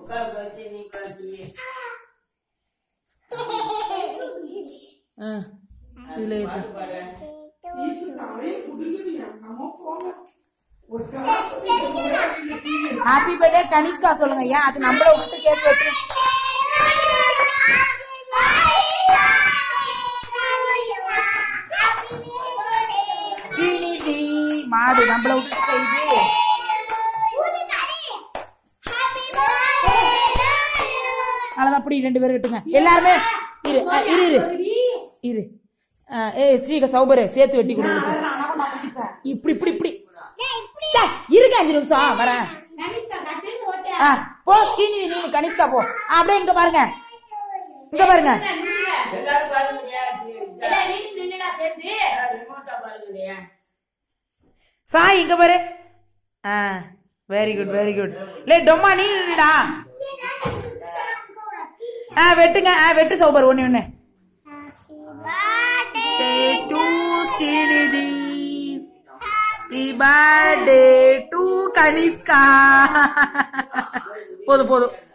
உட்கார் பத்தி நீ பார்த்து ஆ, இதுல இருக்கு பாடு ஹாப்பி பர்த்டே கனிஷ்கா சொல்லுங்க ஏன் அது நம்மள விட்டு கேக் வெட்டு ஸ்ரீநிதி மாடு நம்மள விட்டு செய்து அவ்வளவுதான் அப்படி ரெண்டு பேரும் கட்டுங்க எல்லாருமே இரு ஆ, இரு இரு இரு ஆ, ஏய் ஸ்ரீக சௌபரு சேர்த்து வெட்டி கொடுக்கு இப்படி இப்படி இப்படி டேய், இருங்க அஞ்சு நிமிஷம் வரேன் ஆ, போ ஸ்ரீநிதி நீங்க கனிஷ்கா போ ஆ, அப்படியே இங்க பாருங்க இங்க பாருங்க எல்லாரும் பாருங்கடியா ரிமோட்டா பாருங்கடியா சாய் இங்க பாரு ஆ வெரி குட் வெரி குட் லே டொம்மா நீ நின்னுடா ஆ வெட்டுங்க ஆ வெட்டு சௌபர் ஒண்ணு ஒண்ணு to Srinidhi happy birthday to Kanishka போதும் போதும்